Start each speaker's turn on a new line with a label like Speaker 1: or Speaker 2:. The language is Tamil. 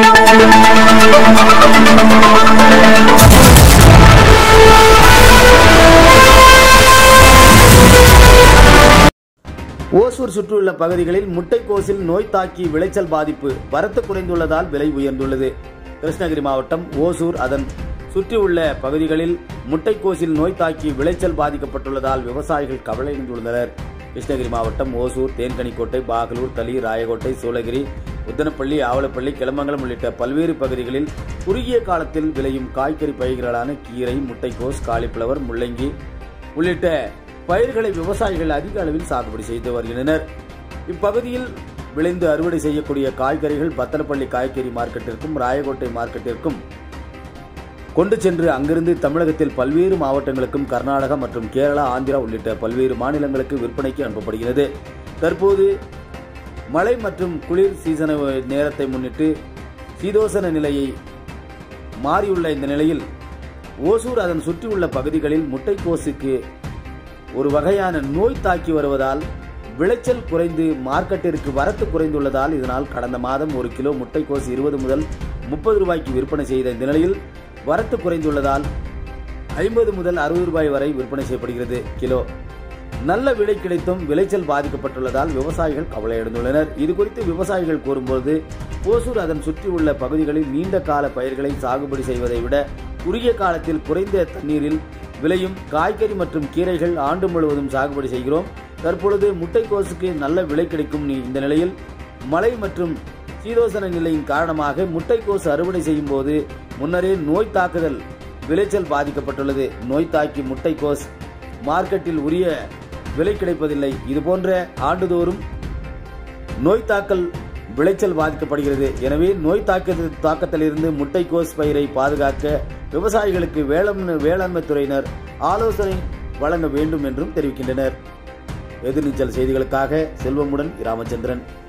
Speaker 1: ஓசூர் சுற்றியுள்ள பகுதிகளில் முட்டைக்கோசில் நோய் தாக்கி விளைச்சல் பாதிப்பு வரத்து குறைந்துள்ளதால் விலை உயர்ந்துள்ளது கிருஷ்ணகிரி மாவட்டம் ஓசூர் அதன் சுற்றியுள்ள பகுதிகளில் முட்டைக்கோசில் நோய் தாக்கி விளைச்சல் பாதிக்கப்பட்டுள்ளதால் விவசாயிகள் கவலையடைந்துள்ளனர் கிருஷ்ணகிரி மாவட்டம் ஓசூர் தேன்கனிக்கோட்டை பாகலூர் தளி ராயகோட்டை சூளகிரி உத்தனப்பள்ளி ஆவலப்பள்ளி கிளமங்கலம் உள்ளிட்ட பல்வேறு பகுதிகளில் குறுகிய காலத்தில் விளையும் காய்கறி பயிர்களான கீரை முட்டைக்கோஸ் காலிஃபிளவர் முள்ளங்கி உள்ளிட்ட பயிர்களை விவசாயிகள் அதிக அளவில் சாகுபடி செய்து வருகின்றனர் இப்பகுதியில் விளைந்து அறுவடை செய்யக்கூடிய காய்கறிகள் பத்தனப்பள்ளி காய்கறி மார்க்கெட்டிற்கும் ராயகோட்டை மார்க்கெட்டிற்கும் கொண்டு சென்று அங்கிருந்து தமிழகத்தில் பல்வேறு மாவட்டங்களுக்கும் கர்நாடகா மற்றும் கேரளா ஆந்திரா உள்ளிட்ட பல்வேறு மாநிலங்களுக்கு விற்பனைக்கு அனுப்பப்படுகிறது தற்போது மழை மற்றும் குளிர் சீசன நேரத்தை முன்னிட்டு சீதோசன நிலையை மாறியுள்ள இந்த நிலையில் ஓசூர் அதன் சுற்றியுள்ள பகுதிகளில் முட்டைக்கோசுக்கு ஒரு வகையான நோய் தாக்கி வருவதால் விளைச்சல் குறைந்து மார்க்கெட்டிற்கு வரத்து குறைந்துள்ளதால் இதனால் கடந்த மாதம் ஒரு கிலோ முட்டைக்கோஸ் இருபது முதல் முப்பது ரூபாய்க்கு விற்பனை செய்த இந்த நிலையில் வரத்து குறைந்துள்ளதால் ஐம்பது முதல் அறுபது ரூபாய் வரை விற்பனை செய்யப்படுகிறது கிலோ நல்ல விலை கிடைத்தும் விளைச்சல் பாதிக்கப்பட்டுள்ளதால் விவசாயிகள் கவலையடைந்துள்ளனர் இது குறித்து விவசாயிகள் கூறும்போது ஓசூர் அதன் சுற்றியுள்ள பகுதிகளில் நீண்ட கால பயிர்களை சாகுபடி செய்வதை விட குறுகிய காலத்தில் குறைந்த தண்ணீரில் விளையும் காய்கறி மற்றும் கீரைகள் ஆண்டு முழுவதும் சாகுபடி செய்கிறோம் தற்பொழுது முட்டைக்கோசுக்கு நல்ல விலை கிடைக்கும் நீ- இந்த நிலையில் மழை மற்றும் சீதோசன நிலையின் காரணமாக முட்டைக்கோசு அறுவடை செய்யும் போது முன்னரே நோய் தாக்குதல் விளைச்சல் பாதிக்கப்பட்டுள்ளது நோய் தாக்கி முட்டைக்கோஸ் மார்க்கெட்டில் உரிய விலை கிடைப்பதில்லை இதுபோன்ற ஆண்டுதோறும் நோய் தாக்கல் விளைச்சல் பாதிக்கப்படுகிறது எனவே நோய் தாக்க தாக்கத்திலிருந்து முட்டைக்கோஸ் பயிரை பாதுகாக்க விவசாயிகளுக்கு வேளாண் வேளாண்மை துறையினர் ஆலோசனை வழங்க வேண்டும் என்றும் தெரிவிக்கின்றனர் எதிர்நீச்சல் செய்திகளுக்காக செல்வமுடன் ராமச்சந்திரன்